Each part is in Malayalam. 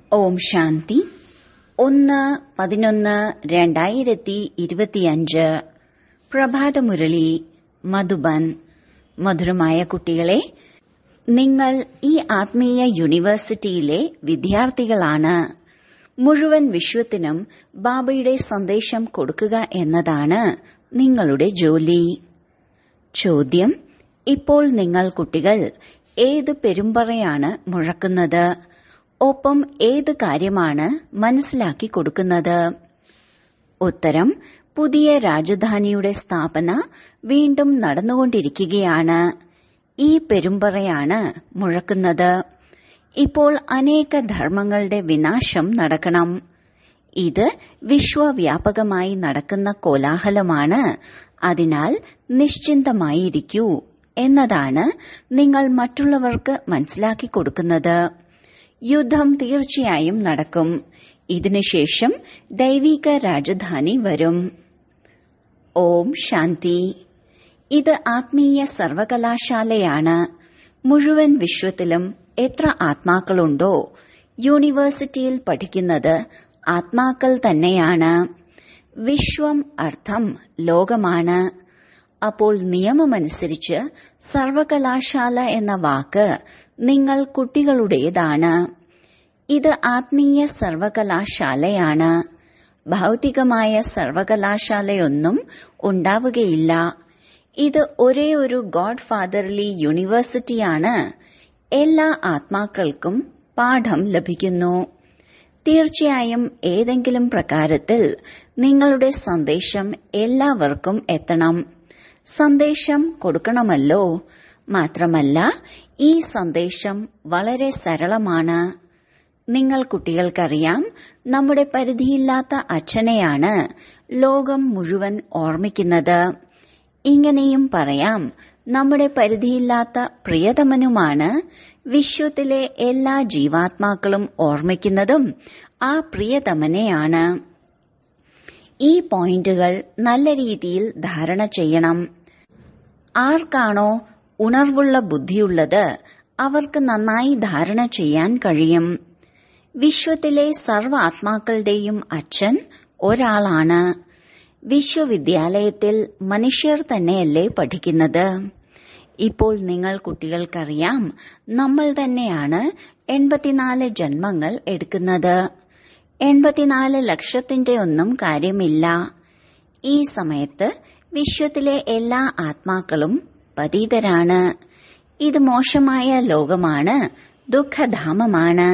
ഓം ശാന്തി ഒന്ന് പതിനൊന്ന് രണ്ടായിരത്തി ഇരുപത്തിയഞ്ച് പ്രഭാതമുരളി മധുബൻ മധുരമായ കുട്ടികളെ നിങ്ങൾ ഈ ആത്മീയ യൂണിവേഴ്സിറ്റിയിലെ വിദ്യാർത്ഥികളാണ് മുഴുവൻ വിശ്വത്തിനും ബാബയുടെ സന്ദേശം കൊടുക്കുക എന്നതാണ് നിങ്ങളുടെ ജോലി ചോദ്യം ഇപ്പോൾ നിങ്ങൾ കുട്ടികൾ ഏത് പെരുമ്പറയാണ് മുഴക്കുന്നത് ഒപ്പം ഏത് കാര്യമാണ് മനസ്സിലാക്കി കൊടുക്കുന്നത് ഉത്തരം പുതിയ രാജധാനിയുടെ സ്ഥാപന വീണ്ടും നടന്നുകൊണ്ടിരിക്കുകയാണ് ഈ പെരുമ്പറയാണ് മുഴക്കുന്നത് ഇപ്പോൾ അനേക ധർമ്മങ്ങളുടെ വിനാശം നടക്കണം ഇത് വിശ്വവ്യാപകമായി നടക്കുന്ന കോലാഹലമാണ് അതിനാൽ നിശ്ചിന്തമായിരിക്കൂ എന്നതാണ് നിങ്ങൾ മറ്റുള്ളവർക്ക് മനസ്സിലാക്കി കൊടുക്കുന്നത് യുദ്ധം തീർച്ചയായും നടക്കും ഇതിനുശേഷം ദൈവിക രാജധാനി വരും ഓം ശാന്തി ഇത് ആത്മീയ സർവകലാശാലയാണ് മുഴുവൻ വിശ്വത്തിലും എത്ര ആത്മാക്കളുണ്ടോ യൂണിവേഴ്സിറ്റിയിൽ പഠിക്കുന്നത് ആത്മാക്കൾ തന്നെയാണ് വിശ്വം അർത്ഥം ലോകമാണ് അപ്പോൾ നിയമമനുസരിച്ച് സർവകലാശാല എന്ന വാക്ക് നിങ്ങൾ കുട്ടികളുടേതാണ് ഇത് ആത്മീയ സർവകലാശാലയാണ് ഭൗതികമായ സർവകലാശാലയൊന്നും ഉണ്ടാവുകയില്ല ഇത് ഒരേ ഒരു ഗോഡ് ഫാദർലി യൂണിവേഴ്സിറ്റിയാണ് എല്ലാ ആത്മാക്കൾക്കും പാഠം ലഭിക്കുന്നു തീർച്ചയായും ഏതെങ്കിലും പ്രകാരത്തിൽ നിങ്ങളുടെ സന്ദേശം എല്ലാവർക്കും എത്തണം സന്ദേശം കൊടുക്കണമല്ലോ മാത്രമല്ല ഈ സന്ദേശം വളരെ സരളമാണ് നിങ്ങൾ കുട്ടികൾക്കറിയാം നമ്മുടെ പരിധിയില്ലാത്ത അച്ഛനെയാണ് ലോകം മുഴുവൻ ഓർമ്മിക്കുന്നത് ഇങ്ങനെയും പറയാം നമ്മുടെ പരിധിയില്ലാത്ത പ്രിയതമനുമാണ് വിശ്വത്തിലെ എല്ലാ ജീവാത്മാക്കളും ഓർമ്മിക്കുന്നതും ആ പ്രിയതമനെയാണ് ഈ പോയിന്റുകൾ നല്ല രീതിയിൽ ധാരണ ചെയ്യണം ആർക്കാണോ ഉണർവുള്ള ബുദ്ധിയുള്ളത് അവർക്ക് നന്നായി ധാരണ ചെയ്യാൻ കഴിയും വിശ്വത്തിലെ സർവ ആത്മാക്കളുടെയും അച്ഛൻ ഒരാളാണ് വിശ്വവിദ്യാലയത്തിൽ മനുഷ്യർ തന്നെയല്ലേ പഠിക്കുന്നത് ഇപ്പോൾ നിങ്ങൾ കുട്ടികൾക്കറിയാം നമ്മൾ തന്നെയാണ് എൺപത്തിനാല് ജന്മങ്ങൾ എടുക്കുന്നത് എൺപത്തിനാല് ലക്ഷത്തിന്റെ ഒന്നും കാര്യമില്ല ഈ സമയത്ത് വിശ്വത്തിലെ എല്ലാ ആത്മാക്കളും പതീതരാണ് ഇത് മോശമായ ലോകമാണ് ദുഃഖധാമമാണ്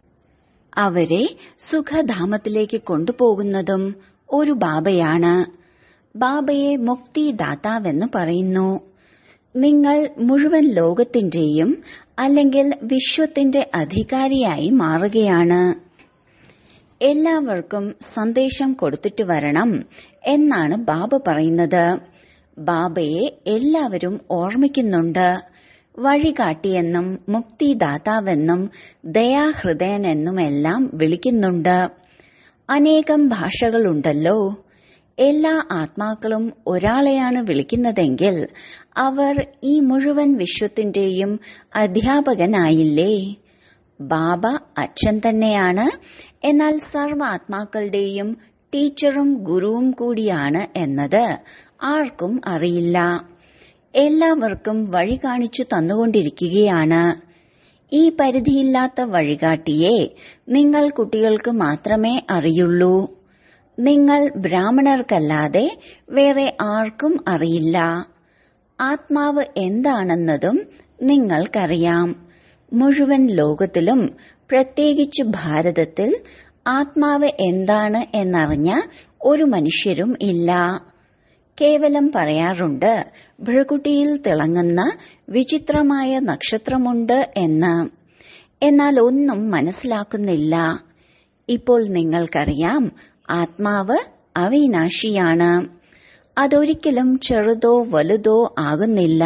അവരെ സുഖധാമത്തിലേക്ക് കൊണ്ടുപോകുന്നതും ഒരു ബാബയാണ് ബാബയെ മുക്തിദാതാവെന്ന് പറയുന്നു നിങ്ങൾ മുഴുവൻ ലോകത്തിന്റെയും അല്ലെങ്കിൽ വിശ്വത്തിന്റെ അധികാരിയായി മാറുകയാണ് എല്ലാവർക്കും സന്ദേശം കൊടുത്തിട്ട് വരണം എന്നാണ് ബാബ പറയുന്നത് ബാബയെ എല്ലാവരും ഓർമ്മിക്കുന്നുണ്ട് വഴികാട്ടിയെന്നും മുക്തിദാതാവെന്നും ദയാഹൃദയനെന്നുമെല്ലാം വിളിക്കുന്നുണ്ട് അനേകം ഭാഷകളുണ്ടല്ലോ എല്ലാ ആത്മാക്കളും ഒരാളെയാണ് വിളിക്കുന്നതെങ്കിൽ അവർ ഈ മുഴുവൻ വിശ്വത്തിന്റെയും അധ്യാപകനായില്ലേ ബാബ അച്ഛൻ തന്നെയാണ് എന്നാൽ സർവ ആത്മാക്കളുടെയും ടീച്ചറും ഗുരുവും കൂടിയാണ് എന്നത് ആർക്കും അറിയില്ല എല്ലാവർക്കും വഴി കാണിച്ചു തന്നുകൊണ്ടിരിക്കുകയാണ് ഈ പരിധിയില്ലാത്ത വഴികാട്ടിയെ നിങ്ങൾ കുട്ടികൾക്ക് മാത്രമേ അറിയുള്ളൂ നിങ്ങൾ ബ്രാഹ്മണർക്കല്ലാതെ വേറെ ആർക്കും അറിയില്ല ആത്മാവ് എന്താണെന്നതും നിങ്ങൾക്കറിയാം മുഴുവൻ ലോകത്തിലും പ്രത്യേകിച്ച് ഭാരതത്തിൽ ആത്മാവ് എന്താണ് എന്നറിഞ്ഞ ഒരു മനുഷ്യരും ഇല്ല കേവലം പറയാറുണ്ട് ഭൃകുട്ടിയിൽ തിളങ്ങുന്ന വിചിത്രമായ നക്ഷത്രമുണ്ട് എന്ന് എന്നാൽ ഒന്നും മനസ്സിലാക്കുന്നില്ല ഇപ്പോൾ നിങ്ങൾക്കറിയാം ആത്മാവ് അവിനാശിയാണ് അതൊരിക്കലും ചെറുതോ വലുതോ ആകുന്നില്ല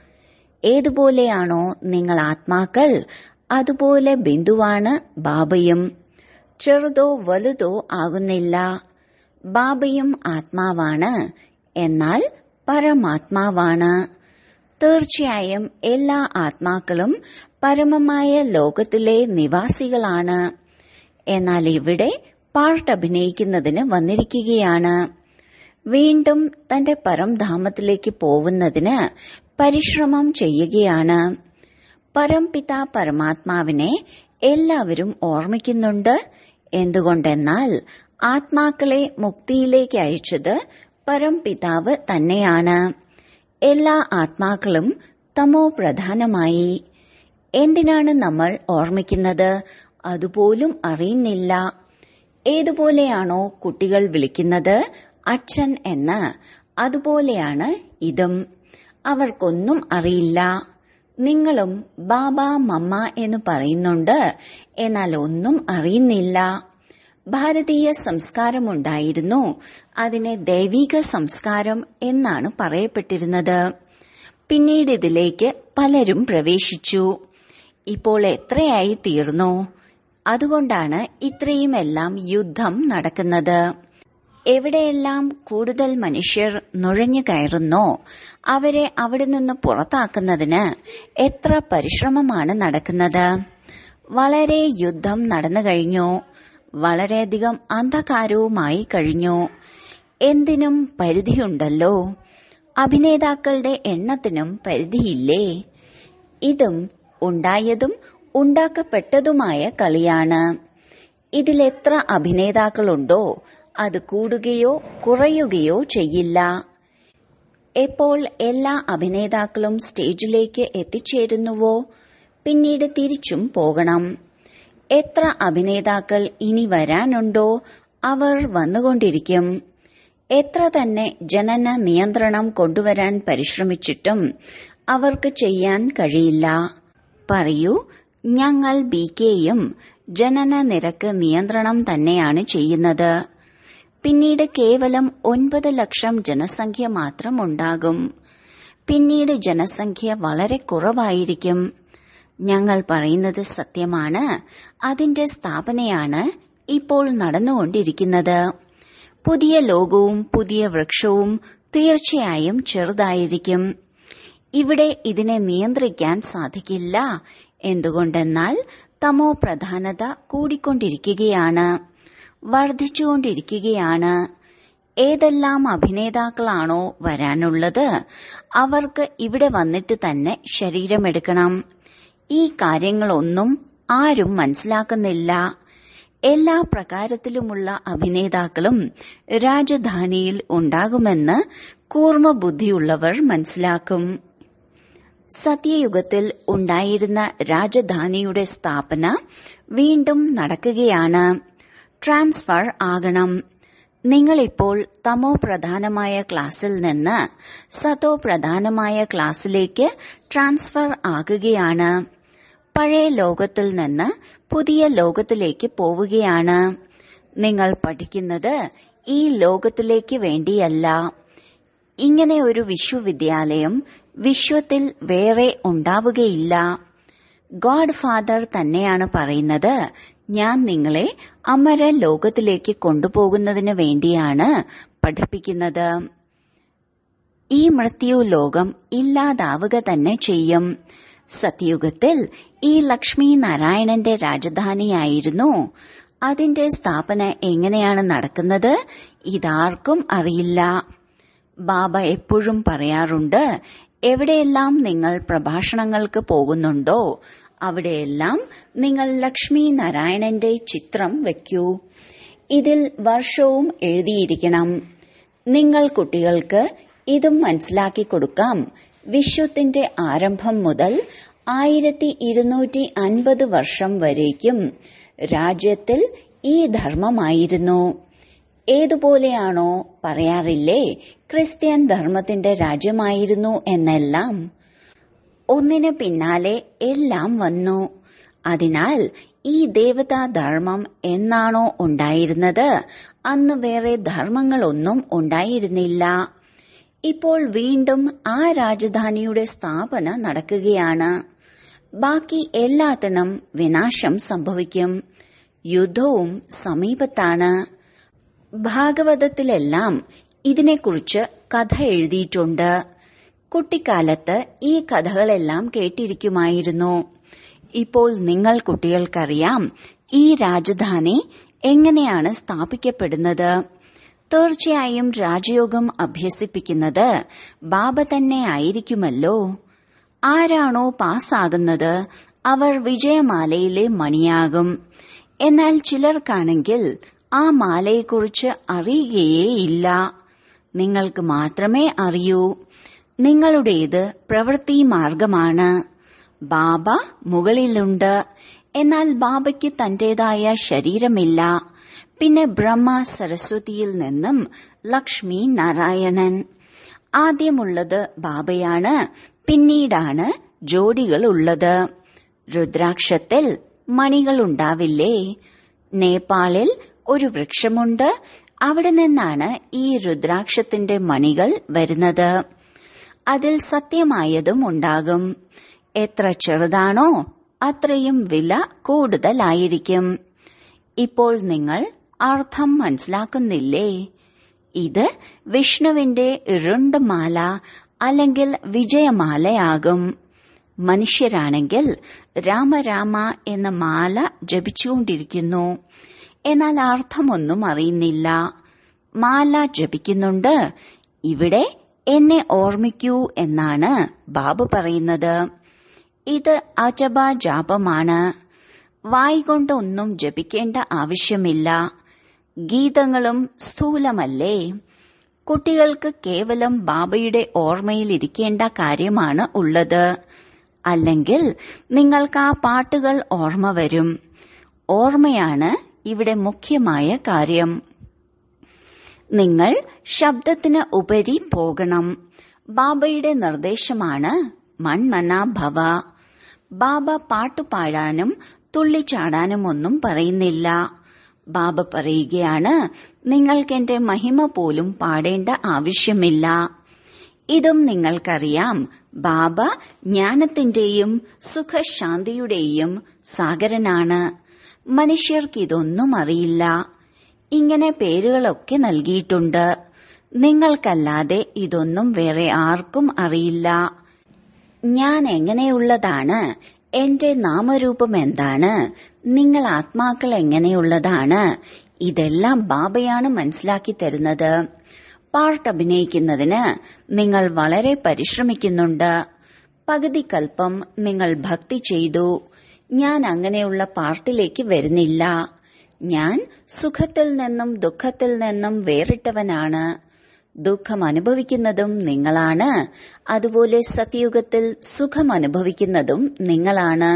ഏതുപോലെയാണോ നിങ്ങൾ ആത്മാക്കൾ അതുപോലെ ബിന്ദുവാണ് ബാബയും ചെറുതോ വലുതോ ആകുന്നില്ല ബാബയും ആത്മാവാണ് എന്നാൽ പരമാത്മാവാണ് തീർച്ചയായും എല്ലാ ആത്മാക്കളും പരമമായ ലോകത്തിലെ നിവാസികളാണ് എന്നാൽ ഇവിടെ പാർട്ട് അഭിനയിക്കുന്നതിന് വന്നിരിക്കുകയാണ് വീണ്ടും തന്റെ പരംധാമത്തിലേക്ക് പോകുന്നതിന് പരിശ്രമം ചെയ്യുകയാണ് പരംപിത പരമാത്മാവിനെ എല്ലാവരും ഓർമ്മിക്കുന്നുണ്ട് എന്തുകൊണ്ടെന്നാൽ ആത്മാക്കളെ മുക്തിയിലേക്ക് അയച്ചത് പരംപിതാവ് തന്നെയാണ് എല്ലാ ആത്മാക്കളും തമോ പ്രധാനമായി എന്തിനാണ് നമ്മൾ ഓർമ്മിക്കുന്നത് അതുപോലും അറിയുന്നില്ല ഏതുപോലെയാണോ കുട്ടികൾ വിളിക്കുന്നത് അച്ഛൻ എന്ന് അതുപോലെയാണ് ഇതും അവർക്കൊന്നും അറിയില്ല നിങ്ങളും ബാബ മമ്മ എന്ന് പറയുന്നുണ്ട് എന്നാൽ ഒന്നും അറിയുന്നില്ല ഭാരതീയ സംസ്കാരമുണ്ടായിരുന്നു അതിനെ ദൈവിക സംസ്കാരം എന്നാണ് പറയപ്പെട്ടിരുന്നത് പിന്നീട് ഇതിലേക്ക് പലരും പ്രവേശിച്ചു ഇപ്പോൾ എത്രയായി തീർന്നു അതുകൊണ്ടാണ് ഇത്രയുമെല്ലാം യുദ്ധം നടക്കുന്നത് എവിടെയെല്ലാം കൂടുതൽ മനുഷ്യർ നുഴഞ്ഞു കയറുന്നോ അവരെ അവിടെ നിന്ന് പുറത്താക്കുന്നതിന് എത്ര പരിശ്രമമാണ് നടക്കുന്നത് വളരെ യുദ്ധം നടന്നു കഴിഞ്ഞു വളരെയധികം അന്ധകാരവുമായി കഴിഞ്ഞു എന്തിനും പരിധിയുണ്ടല്ലോ അഭിനേതാക്കളുടെ എണ്ണത്തിനും പരിധിയില്ലേ ഇതും ഉണ്ടായതും ഉണ്ടാക്കപ്പെട്ടതുമായ കളിയാണ് ഇതിലെത്ര അഭിനേതാക്കളുണ്ടോ അത് കൂടുകയോ കുറയുകയോ ചെയ്യില്ല എപ്പോൾ എല്ലാ അഭിനേതാക്കളും സ്റ്റേജിലേക്ക് എത്തിച്ചേരുന്നുവോ പിന്നീട് തിരിച്ചും പോകണം എത്ര അഭിനേതാക്കൾ ഇനി വരാനുണ്ടോ അവർ വന്നുകൊണ്ടിരിക്കും എത്ര തന്നെ ജനന നിയന്ത്രണം കൊണ്ടുവരാൻ പരിശ്രമിച്ചിട്ടും അവർക്ക് ചെയ്യാൻ കഴിയില്ല പറയൂ ഞങ്ങൾ ബി കെയും ജനന നിരക്ക് നിയന്ത്രണം തന്നെയാണ് ചെയ്യുന്നത് പിന്നീട് കേവലം ഒൻപത് ലക്ഷം ജനസംഖ്യ മാത്രം ഉണ്ടാകും പിന്നീട് ജനസംഖ്യ വളരെ കുറവായിരിക്കും ഞങ്ങൾ പറയുന്നത് സത്യമാണ് അതിന്റെ സ്ഥാപനയാണ് ഇപ്പോൾ നടന്നുകൊണ്ടിരിക്കുന്നത് പുതിയ ലോകവും പുതിയ വൃക്ഷവും തീർച്ചയായും ചെറുതായിരിക്കും ഇവിടെ ഇതിനെ നിയന്ത്രിക്കാൻ സാധിക്കില്ല എന്തുകൊണ്ടെന്നാൽ തമോ പ്രധാനത കൂടിക്കൊണ്ടിരിക്കുകയാണ് വർദ്ധിച്ചുകൊണ്ടിരിക്കുകയാണ് ഏതെല്ലാം അഭിനേതാക്കളാണോ വരാനുള്ളത് അവർക്ക് ഇവിടെ വന്നിട്ട് തന്നെ ശരീരമെടുക്കണം ഈ കാര്യങ്ങളൊന്നും ആരും മനസ്സിലാക്കുന്നില്ല എല്ലാ പ്രകാരത്തിലുമുള്ള അഭിനേതാക്കളും രാജധാനിയിൽ ഉണ്ടാകുമെന്ന് കൂർമ്മ ബുദ്ധിയുള്ളവർ മനസ്സിലാക്കും സത്യയുഗത്തിൽ ഉണ്ടായിരുന്ന രാജധാനിയുടെ സ്ഥാപന വീണ്ടും നടക്കുകയാണ് ട്രാൻസ്ഫർ ആകണം നിങ്ങളിപ്പോൾ തമോ പ്രധാനമായ ക്ലാസ്സിൽ നിന്ന് സതോ പ്രധാനമായ ക്ലാസ്സിലേക്ക് ട്രാൻസ്ഫർ ആകുകയാണ് പഴയ ലോകത്തിൽ നിന്ന് പുതിയ ലോകത്തിലേക്ക് പോവുകയാണ് നിങ്ങൾ പഠിക്കുന്നത് ഈ ലോകത്തിലേക്ക് വേണ്ടിയല്ല ഇങ്ങനെ ഒരു വിശ്വവിദ്യാലയം വിശ്വത്തിൽ വേറെ ഉണ്ടാവുകയില്ല ഗോഡ് ഫാദർ തന്നെയാണ് പറയുന്നത് ഞാൻ നിങ്ങളെ അമര ലോകത്തിലേക്ക് കൊണ്ടുപോകുന്നതിന് വേണ്ടിയാണ് പഠിപ്പിക്കുന്നത് ഈ മൃത്യു ലോകം ഇല്ലാതാവുക തന്നെ ചെയ്യും സത്യയുഗത്തിൽ ഈ ലക്ഷ്മി നാരായണന്റെ രാജധാനിയായിരുന്നു അതിന്റെ സ്ഥാപന എങ്ങനെയാണ് നടക്കുന്നത് ഇതാർക്കും അറിയില്ല ബാബ എപ്പോഴും പറയാറുണ്ട് എവിടെയെല്ലാം നിങ്ങൾ പ്രഭാഷണങ്ങൾക്ക് പോകുന്നുണ്ടോ അവിടെയെല്ലാം നിങ്ങൾ ലക്ഷ്മി നാരായണന്റെ ചിത്രം വയ്ക്കൂ ഇതിൽ വർഷവും എഴുതിയിരിക്കണം നിങ്ങൾ കുട്ടികൾക്ക് ഇതും മനസ്സിലാക്കി കൊടുക്കാം വിശ്വത്തിന്റെ ആരംഭം മുതൽ ആയിരത്തി ഇരുന്നൂറ്റി അൻപത് വർഷം വരേക്കും രാജ്യത്തിൽ ഈ ധർമ്മമായിരുന്നു ഏതുപോലെയാണോ പറയാറില്ലേ ക്രിസ്ത്യൻ ധർമ്മത്തിന്റെ രാജ്യമായിരുന്നു എന്നെല്ലാം ഒന്നിനു പിന്നാലെ എല്ലാം വന്നു അതിനാൽ ഈ ദേവതാ ധർമ്മം എന്നാണോ ഉണ്ടായിരുന്നത് അന്ന് വേറെ ധർമ്മങ്ങളൊന്നും ഉണ്ടായിരുന്നില്ല ഇപ്പോൾ വീണ്ടും ആ രാജധാനിയുടെ സ്ഥാപന നടക്കുകയാണ് ബാക്കി എല്ലാത്തിനും വിനാശം സംഭവിക്കും യുദ്ധവും സമീപത്താണ് ഭാഗവതത്തിലെല്ലാം ഇതിനെക്കുറിച്ച് കഥ എഴുതിയിട്ടുണ്ട് കുട്ടിക്കാലത്ത് ഈ കഥകളെല്ലാം കേട്ടിരിക്കുമായിരുന്നു ഇപ്പോൾ നിങ്ങൾ കുട്ടികൾക്കറിയാം ഈ രാജധാനി എങ്ങനെയാണ് സ്ഥാപിക്കപ്പെടുന്നത് തീർച്ചയായും രാജയോഗം അഭ്യസിപ്പിക്കുന്നത് ബാബ തന്നെ ആയിരിക്കുമല്ലോ ആരാണോ പാസ്സാകുന്നത് അവർ വിജയമാലയിലെ മണിയാകും എന്നാൽ ചിലർക്കാണെങ്കിൽ ആ മാലയെക്കുറിച്ച് അറിയുകയേയില്ല നിങ്ങൾക്ക് മാത്രമേ അറിയൂ നിങ്ങളുടേത് പ്രവൃത്തി മാർഗമാണ് ബാബ മുകളിലുണ്ട് എന്നാൽ ബാബയ്ക്ക് തന്റേതായ ശരീരമില്ല പിന്നെ ബ്രഹ്മ സരസ്വതിയിൽ നിന്നും ലക്ഷ്മി നാരായണൻ ആദ്യമുള്ളത് ബാബയാണ് പിന്നീടാണ് ജോഡികൾ ഉള്ളത് രുദ്രാക്ഷത്തിൽ മണികൾ ഉണ്ടാവില്ലേ നേപ്പാളിൽ ഒരു വൃക്ഷമുണ്ട് അവിടെ നിന്നാണ് ഈ രുദ്രാക്ഷത്തിന്റെ മണികൾ വരുന്നത് അതിൽ സത്യമായതും ഉണ്ടാകും എത്ര ചെറുതാണോ അത്രയും വില കൂടുതലായിരിക്കും ഇപ്പോൾ നിങ്ങൾ അർത്ഥം മനസ്സിലാക്കുന്നില്ലേ ഇത് വിഷ്ണുവിന്റെ രുണ്ടമാല അല്ലെങ്കിൽ വിജയമാലയാകും മനുഷ്യരാണെങ്കിൽ രാമരാമ എന്ന മാല ജപിച്ചുകൊണ്ടിരിക്കുന്നു എന്നാൽ അർത്ഥമൊന്നും അറിയുന്നില്ല മാല ജപിക്കുന്നുണ്ട് ഇവിടെ എന്നെ ഓർമ്മിക്കൂ എന്നാണ് ബാബു പറയുന്നത് ഇത് അജബ ജാപമാണ് വായികൊണ്ട് ഒന്നും ജപിക്കേണ്ട ആവശ്യമില്ല ഗീതങ്ങളും സ്ഥൂലമല്ലേ കുട്ടികൾക്ക് കേവലം ബാബയുടെ ഓർമ്മയിൽ ഇരിക്കേണ്ട കാര്യമാണ് ഉള്ളത് അല്ലെങ്കിൽ നിങ്ങൾക്ക് ആ പാട്ടുകൾ ഓർമ്മ വരും ഓർമ്മയാണ് ഇവിടെ മുഖ്യമായ കാര്യം നിങ്ങൾ ശബ്ദത്തിന് ഉപരി പോകണം ബാബയുടെ നിർദ്ദേശമാണ് മൺമന ഭവ ബാബ പാട്ടുപാടാനും തുള്ളിച്ചാടാനും ഒന്നും പറയുന്നില്ല ബാബ പറയുകയാണ് നിങ്ങൾക്ക് എന്റെ മഹിമ പോലും പാടേണ്ട ആവശ്യമില്ല ഇതും നിങ്ങൾക്കറിയാം ബാബ ജ്ഞാനത്തിന്റെയും സുഖശാന്തിയുടെയും സാഗരനാണ് മനുഷ്യർക്ക് ഇതൊന്നും അറിയില്ല ഇങ്ങനെ പേരുകളൊക്കെ നൽകിയിട്ടുണ്ട് നിങ്ങൾക്കല്ലാതെ ഇതൊന്നും വേറെ ആർക്കും അറിയില്ല ഞാൻ എങ്ങനെയുള്ളതാണ് എന്റെ നാമരൂപം എന്താണ് നിങ്ങൾ ആത്മാക്കൾ എങ്ങനെയുള്ളതാണ് ഇതെല്ലാം ബാബയാണ് മനസ്സിലാക്കി തരുന്നത് പാർട്ട് അഭിനയിക്കുന്നതിന് നിങ്ങൾ വളരെ പരിശ്രമിക്കുന്നുണ്ട് പകുതി കൽപ്പം നിങ്ങൾ ഭക്തി ചെയ്തു ഞാൻ അങ്ങനെയുള്ള പാർട്ടിലേക്ക് വരുന്നില്ല ഞാൻ സുഖത്തിൽ നിന്നും ദുഃഖത്തിൽ നിന്നും വേറിട്ടവനാണ് ദുഃഖം അനുഭവിക്കുന്നതും നിങ്ങളാണ് അതുപോലെ സത്യയുഗത്തിൽ സുഖം അനുഭവിക്കുന്നതും നിങ്ങളാണ്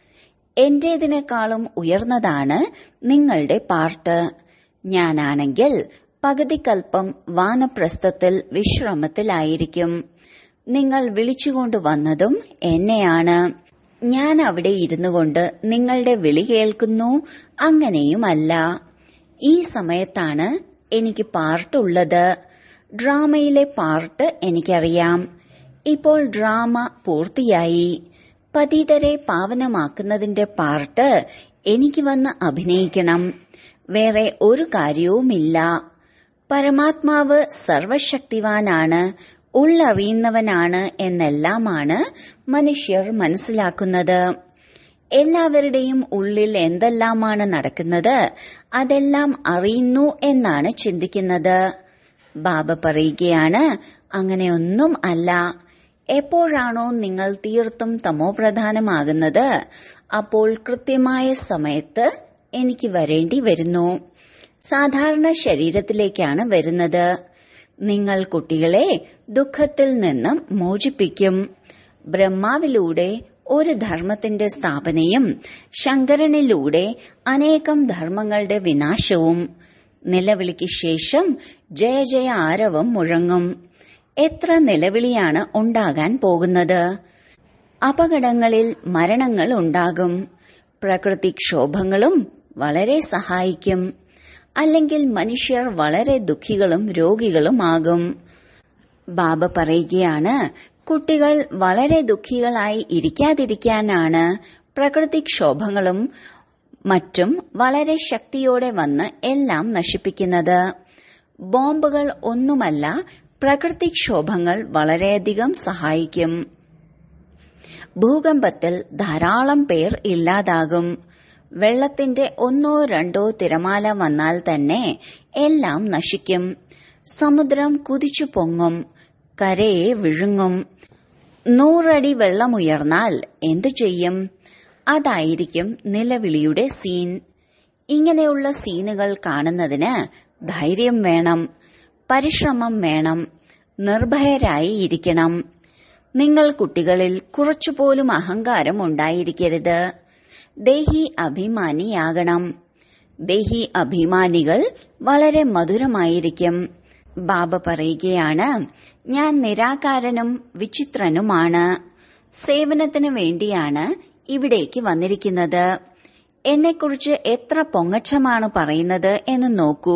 എന്റേതിനേക്കാളും ഉയർന്നതാണ് നിങ്ങളുടെ പാർട്ട് ഞാനാണെങ്കിൽ പകുതിക്കൽപ്പം വാനപ്രസ്ഥത്തിൽ വിശ്രമത്തിലായിരിക്കും നിങ്ങൾ വിളിച്ചുകൊണ്ട് വന്നതും എന്നെയാണ് ഞാൻ അവിടെ ഇരുന്നു കൊണ്ട് നിങ്ങളുടെ വിളി കേൾക്കുന്നു അങ്ങനെയുമല്ല ഈ സമയത്താണ് എനിക്ക് പാർട്ടുള്ളത് ഡ്രാമയിലെ പാർട്ട് എനിക്കറിയാം ഇപ്പോൾ ഡ്രാമ പൂർത്തിയായി പതിതരെ പാവനമാക്കുന്നതിന്റെ പാർട്ട് എനിക്ക് വന്ന് അഭിനയിക്കണം വേറെ ഒരു കാര്യവുമില്ല പരമാത്മാവ് സർവശക്തിവാനാണ് ഉള്ളറിയുന്നവനാണ് എന്നെല്ലാമാണ് മനുഷ്യർ മനസ്സിലാക്കുന്നത് എല്ലാവരുടെയും ഉള്ളിൽ എന്തെല്ലാമാണ് നടക്കുന്നത് അതെല്ലാം അറിയുന്നു എന്നാണ് ചിന്തിക്കുന്നത് ബാബ പറയുകയാണ് അങ്ങനെയൊന്നും അല്ല എപ്പോഴാണോ നിങ്ങൾ തീർത്തും തമോപ്രധാനമാകുന്നത് അപ്പോൾ കൃത്യമായ സമയത്ത് എനിക്ക് വരേണ്ടി വരുന്നു സാധാരണ ശരീരത്തിലേക്കാണ് വരുന്നത് നിങ്ങൾ കുട്ടികളെ ദുഃഖത്തിൽ നിന്നും മോചിപ്പിക്കും ബ്രഹ്മാവിലൂടെ ഒരു ധർമ്മത്തിന്റെ സ്ഥാപനയും ശങ്കരനിലൂടെ അനേകം ധർമ്മങ്ങളുടെ വിനാശവും നിലവിളിക്ക് ശേഷം ജയ ജയ ആരവം മുഴങ്ങും എത്ര നിലവിളിയാണ് ഉണ്ടാകാൻ പോകുന്നത് അപകടങ്ങളിൽ മരണങ്ങൾ ഉണ്ടാകും പ്രകൃതിക്ഷോഭങ്ങളും വളരെ സഹായിക്കും അല്ലെങ്കിൽ മനുഷ്യർ വളരെ ദുഃഖികളും രോഗികളുമാകും ബാബ പറയുകയാണ് കുട്ടികൾ വളരെ ദുഃഖികളായി ഇരിക്കാതിരിക്കാനാണ് പ്രകൃതിക്ഷോഭങ്ങളും മറ്റും വളരെ ശക്തിയോടെ വന്ന് എല്ലാം നശിപ്പിക്കുന്നത് ബോംബുകൾ ഒന്നുമല്ല പ്രകൃതിക്ഷോഭങ്ങൾ വളരെയധികം സഹായിക്കും ഭൂകമ്പത്തിൽ ധാരാളം പേർ ഇല്ലാതാകും വെള്ളത്തിന്റെ ഒന്നോ രണ്ടോ തിരമാല വന്നാൽ തന്നെ എല്ലാം നശിക്കും സമുദ്രം കുതിച്ചു പൊങ്ങും കരയെ വിഴുങ്ങും നൂറടി വെള്ളമുയർന്നാൽ എന്തു ചെയ്യും അതായിരിക്കും നിലവിളിയുടെ സീൻ ഇങ്ങനെയുള്ള സീനുകൾ കാണുന്നതിന് ധൈര്യം വേണം പരിശ്രമം വേണം നിർഭയരായി ഇരിക്കണം നിങ്ങൾ കുട്ടികളിൽ കുറച്ചുപോലും അഹങ്കാരം ഉണ്ടായിരിക്കരുത് ദേഹി അഭിമാനിയാകണം ദേഹി അഭിമാനികൾ വളരെ മധുരമായിരിക്കും ബാബ പറയുകയാണ് ഞാൻ നിരാകാരനും വിചിത്രനുമാണ് സേവനത്തിന് വേണ്ടിയാണ് ഇവിടേക്ക് വന്നിരിക്കുന്നത് എന്നെക്കുറിച്ച് എത്ര പൊങ്ങച്ചമാണ് പറയുന്നത് എന്ന് നോക്കൂ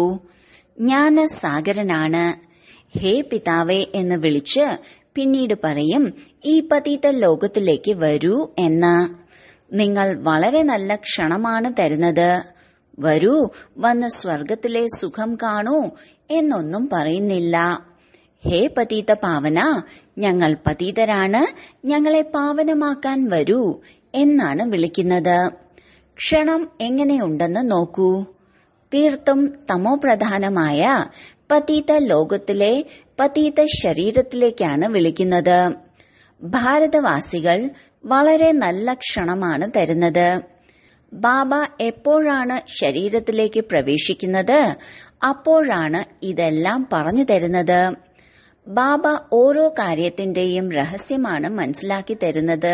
ജ്ഞാനസാഗരനാണ് ഹേ പിതാവേ എന്ന് വിളിച്ച് പിന്നീട് പറയും ഈ പതീത ലോകത്തിലേക്ക് വരൂ എന്ന് നിങ്ങൾ വളരെ നല്ല ക്ഷണമാണ് തരുന്നത് വരൂ വന്ന് സ്വർഗത്തിലെ സുഖം കാണൂ എന്നൊന്നും പറയുന്നില്ല ഹേ പതീത പാവന ഞങ്ങൾ പതീതരാണ് ഞങ്ങളെ പാവനമാക്കാൻ വരൂ എന്നാണ് വിളിക്കുന്നത് ക്ഷണം എങ്ങനെയുണ്ടെന്ന് നോക്കൂ തീർത്തും തമോപ്രധാനമായ പതീത ലോകത്തിലെ പതീത ശരീരത്തിലേക്കാണ് വിളിക്കുന്നത് ഭാരതവാസികൾ വളരെ നല്ല ക്ഷണമാണ് തരുന്നത് ബാബ എപ്പോഴാണ് ശരീരത്തിലേക്ക് പ്രവേശിക്കുന്നത് അപ്പോഴാണ് ഇതെല്ലാം പറഞ്ഞു തരുന്നത് ബാബ ഓരോ കാര്യത്തിന്റെയും രഹസ്യമാണ് മനസ്സിലാക്കി തരുന്നത്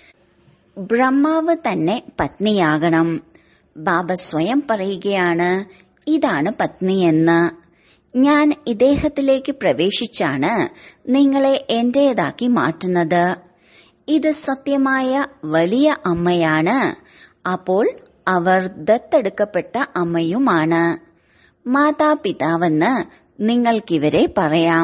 ബ്രഹ്മാവ് തന്നെ പത്നിയാകണം ബാബ സ്വയം പറയുകയാണ് ഇതാണ് പത്നിയെന്ന് ഞാൻ ഇദ്ദേഹത്തിലേക്ക് പ്രവേശിച്ചാണ് നിങ്ങളെ എന്റേതാക്കി മാറ്റുന്നത് ഇത് സത്യമായ വലിയ അമ്മയാണ് അപ്പോൾ അവർ ദത്തെടുക്കപ്പെട്ട അമ്മയുമാണ് മാതാപിതാവെന്ന് നിങ്ങൾക്കിവരെ പറയാം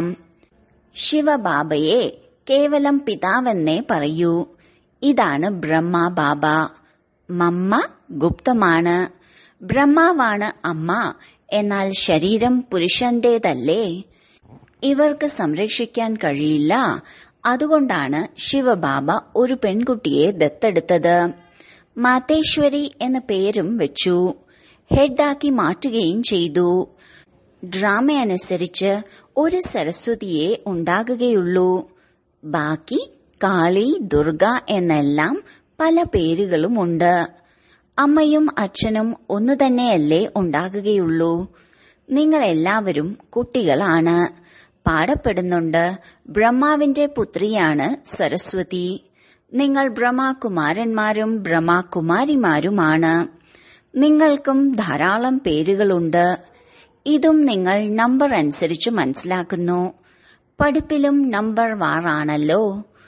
ശിവബാബയെ കേവലം പിതാവെന്നേ പറയൂ ഇതാണ് ബ്രഹ്മ ബാബ മമ്മ ഗുപ്തമാണ് ബ്രഹ്മാവാണ് അമ്മ എന്നാൽ ശരീരം പുരുഷന്റേതല്ലേ ഇവർക്ക് സംരക്ഷിക്കാൻ കഴിയില്ല അതുകൊണ്ടാണ് ശിവബാബ ഒരു പെൺകുട്ടിയെ ദത്തെടുത്തത് മാതേശ്വരി എന്ന പേരും വെച്ചു ഹെഡാക്കി മാറ്റുകയും ചെയ്തു ഡ്രാമ അനുസരിച്ച് ഒരു സരസ്വതിയെ ഉണ്ടാകുകയുള്ളൂ ബാക്കി കാളി ദുർഗ എന്നെല്ലാം പല പേരുകളുമുണ്ട് അമ്മയും അച്ഛനും ഒന്നു തന്നെയല്ലേ ഉണ്ടാകുകയുള്ളൂ നിങ്ങൾ എല്ലാവരും കുട്ടികളാണ് പാടപ്പെടുന്നുണ്ട് ബ്രഹ്മാവിന്റെ പുത്രിയാണ് സരസ്വതി നിങ്ങൾ ബ്രഹ്മാകുമാരന്മാരും ബ്രഹ്മാകുമാരിമാരുമാണ് നിങ്ങൾക്കും ധാരാളം പേരുകളുണ്ട് ഇതും നിങ്ങൾ നമ്പർ അനുസരിച്ച് മനസ്സിലാക്കുന്നു പഠിപ്പിലും നമ്പർ വാറാണല്ലോ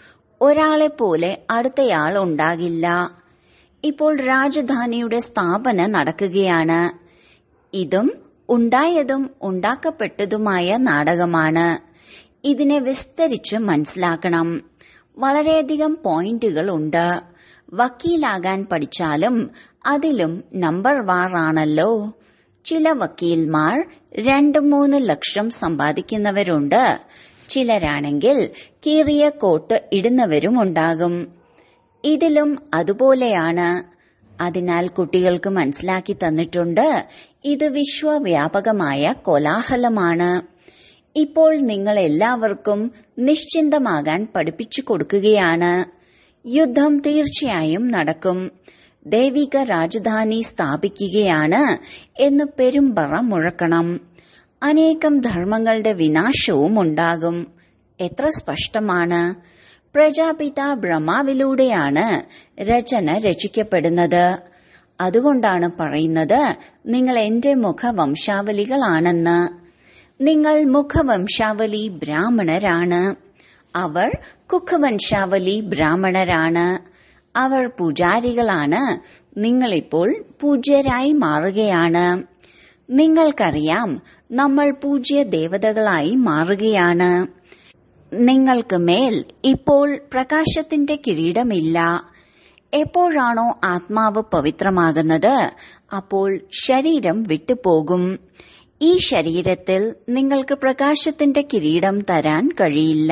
ഒരാളെ പോലെ അടുത്തയാൾ ഉണ്ടാകില്ല ഇപ്പോൾ രാജധാനിയുടെ സ്ഥാപന നടക്കുകയാണ് ഇതും ഉണ്ടായതും ഉണ്ടാക്കപ്പെട്ടതുമായ നാടകമാണ് ഇതിനെ വിസ്തരിച്ച് മനസ്സിലാക്കണം വളരെയധികം പോയിന്റുകൾ ഉണ്ട് വക്കീലാകാൻ പഠിച്ചാലും അതിലും നമ്പർ വാറാണല്ലോ ചില വക്കീൽമാർ രണ്ട് മൂന്ന് ലക്ഷം സമ്പാദിക്കുന്നവരുണ്ട് ചിലരാണെങ്കിൽ കീറിയ കോട്ട് ഇടുന്നവരുമുണ്ടാകും ഇതിലും അതുപോലെയാണ് അതിനാൽ കുട്ടികൾക്ക് മനസ്സിലാക്കി തന്നിട്ടുണ്ട് ഇത് വിശ്വവ്യാപകമായ കോലാഹലമാണ് ഇപ്പോൾ നിങ്ങൾ എല്ലാവർക്കും നിശ്ചിന്തമാകാൻ പഠിപ്പിച്ചു കൊടുക്കുകയാണ് യുദ്ധം തീർച്ചയായും നടക്കും ദൈവിക രാജധാനി സ്ഥാപിക്കുകയാണ് എന്ന് പെരുമ്പറ മുഴക്കണം അനേകം ധർമ്മങ്ങളുടെ വിനാശവും ഉണ്ടാകും എത്ര സ്പഷ്ടമാണ് പ്രജാപിത ബ്രഹ്മാവിലൂടെയാണ് രചന രചിക്കപ്പെടുന്നത് അതുകൊണ്ടാണ് പറയുന്നത് നിങ്ങൾ എന്റെ മുഖവംശാവലികളാണെന്ന് നിങ്ങൾ മുഖവംശാവലി ബ്രാഹ്മണരാണ് അവർ കുഖവംശാവലി ബ്രാഹ്മണരാണ് അവർ പൂജാരികളാണ് നിങ്ങളിപ്പോൾ പൂജ്യരായി മാറുകയാണ് നിങ്ങൾക്കറിയാം നമ്മൾ പൂജ്യ ദേവതകളായി മാറുകയാണ് നിങ്ങൾക്ക് മേൽ ഇപ്പോൾ പ്രകാശത്തിന്റെ കിരീടമില്ല എപ്പോഴാണോ ആത്മാവ് പവിത്രമാകുന്നത് അപ്പോൾ ശരീരം വിട്ടുപോകും ഈ ശരീരത്തിൽ നിങ്ങൾക്ക് പ്രകാശത്തിന്റെ കിരീടം തരാൻ കഴിയില്ല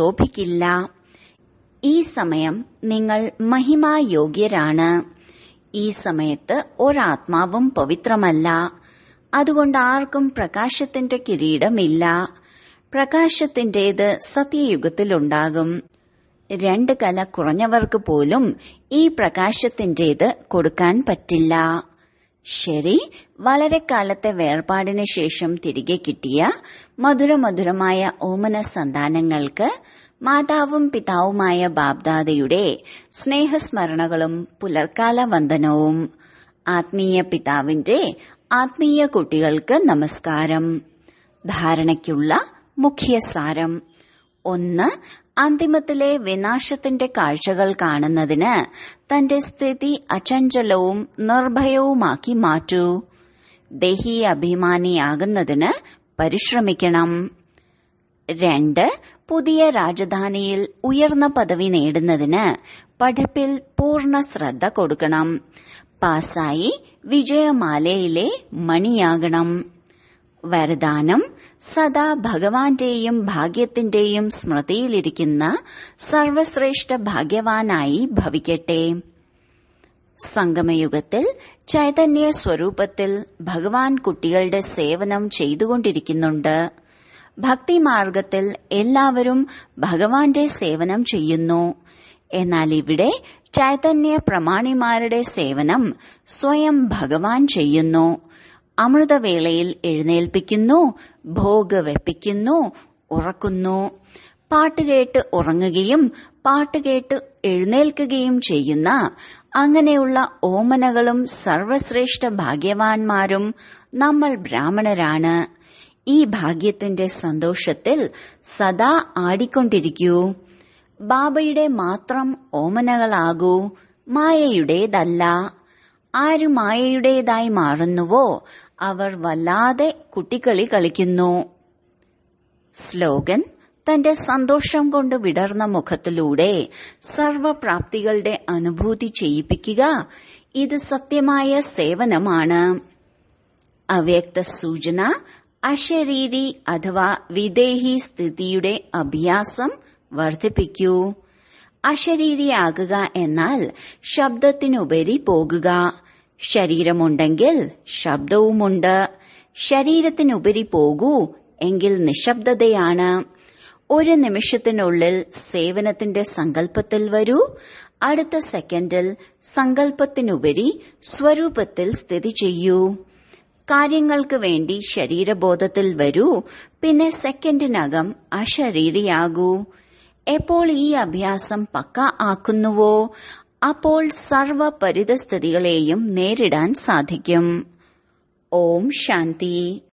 ശോഭിക്കില്ല ഈ സമയം നിങ്ങൾ മഹിമായോഗ്യരാണ് ഈ സമയത്ത് ഒരാത്മാവും പവിത്രമല്ല അതുകൊണ്ട് ആർക്കും പ്രകാശത്തിന്റെ കിരീടമില്ല പ്രകാശത്തിന്റേത് സത്യയുഗത്തിലുണ്ടാകും രണ്ട് കല കുറഞ്ഞവർക്ക് പോലും ഈ പ്രകാശത്തിന്റേത് കൊടുക്കാൻ പറ്റില്ല ശരി വളരെ കാലത്തെ വേർപാടിന് ശേഷം തിരികെ കിട്ടിയ മധുരമധുരമായ ഓമന സന്താനങ്ങൾക്ക് മാതാവും പിതാവുമായ ബാബ്ദാദയുടെ സ്നേഹസ്മരണകളും പുലർക്കാല വന്ദനവും ആത്മീയ പിതാവിന്റെ ആത്മീയ കുട്ടികൾക്ക് നമസ്കാരം ധാരണയ്ക്കുള്ള മുഖ്യസാരം ഒന്ന് അന്തിമത്തിലെ വിനാശത്തിന്റെ കാഴ്ചകൾ കാണുന്നതിന് തന്റെ സ്ഥിതി അചഞ്ചലവും നിർഭയവുമാക്കി മാറ്റൂ ദേഹി അഭിമാനിയാകുന്നതിന് പരിശ്രമിക്കണം രണ്ട് പുതിയ രാജധാനിയിൽ ഉയർന്ന പദവി നേടുന്നതിന് പഠിപ്പിൽ പൂർണ്ണ ശ്രദ്ധ കൊടുക്കണം പാസായി വിജയമാലയിലെ മണിയാകണം വരദാനം സദാ ഭഗവാന്റെയും ഭാഗ്യത്തിന്റെയും സ്മൃതിയിലിരിക്കുന്ന സർവശ്രേഷ്ഠ ഭാഗ്യവാനായി ഭവിക്കട്ടെ സംഗമയുഗത്തിൽ ചൈതന്യ സ്വരൂപത്തിൽ ഭഗവാൻ കുട്ടികളുടെ സേവനം ചെയ്തുകൊണ്ടിരിക്കുന്നുണ്ട് ഭക്തിമാർഗത്തിൽ എല്ലാവരും ഭഗവാന്റെ സേവനം ചെയ്യുന്നു എന്നാൽ ഇവിടെ ചൈതന്യ പ്രമാണിമാരുടെ സേവനം സ്വയം ഭഗവാൻ ചെയ്യുന്നു അമൃതവേളയിൽ എഴുന്നേൽപ്പിക്കുന്നു ഭോഗ് വെപ്പിക്കുന്നു ഉറക്കുന്നു പാട്ടുകേട്ട് ഉറങ്ങുകയും പാട്ടുകേട്ട് എഴുന്നേൽക്കുകയും ചെയ്യുന്ന അങ്ങനെയുള്ള ഓമനകളും സർവശ്രേഷ്ഠ ഭാഗ്യവാന്മാരും നമ്മൾ ബ്രാഹ്മണരാണ് ഈ ഭാഗ്യത്തിന്റെ സന്തോഷത്തിൽ സദാ ആടിക്കൊണ്ടിരിക്കൂ ബാബയുടെ മാത്രം ഓമനകളാകൂ മായയുടേതല്ല ആര് മായയുടേതായി മാറുന്നുവോ അവർ വല്ലാതെ കുട്ടിക്കളി കളിക്കുന്നു സ്ലോഗൻ തന്റെ സന്തോഷം കൊണ്ട് വിടർന്ന മുഖത്തിലൂടെ സർവപ്രാപ്തികളുടെ അനുഭൂതി ചെയ്യിപ്പിക്കുക ഇത് സത്യമായ സേവനമാണ് അവ്യക്ത സൂചന അശരീരി അഥവാ വിദേഹി സ്ഥിതിയുടെ അഭ്യാസം വർദ്ധിപ്പിക്കൂ അശരീരിയാകുക എന്നാൽ ശബ്ദത്തിനുപരി പോകുക ശരീരമുണ്ടെങ്കിൽ ശബ്ദവുമുണ്ട് ശരീരത്തിനുപരി പോകൂ എങ്കിൽ നിശബ്ദതയാണ് ഒരു നിമിഷത്തിനുള്ളിൽ സേവനത്തിന്റെ സങ്കല്പത്തിൽ വരൂ അടുത്ത സെക്കൻഡിൽ സങ്കല്പത്തിനുപരി സ്വരൂപത്തിൽ സ്ഥിതി ചെയ്യൂ കാര്യങ്ങൾക്ക് വേണ്ടി ശരീരബോധത്തിൽ വരൂ പിന്നെ സെക്കൻഡിനകം അശരീരിയാകൂ എപ്പോൾ ഈ അഭ്യാസം പക്ക ആക്കുന്നുവോ അപ്പോൾ സർവ പരിതസ്ഥിതികളെയും നേരിടാൻ സാധിക്കും ഓം ശാന്തി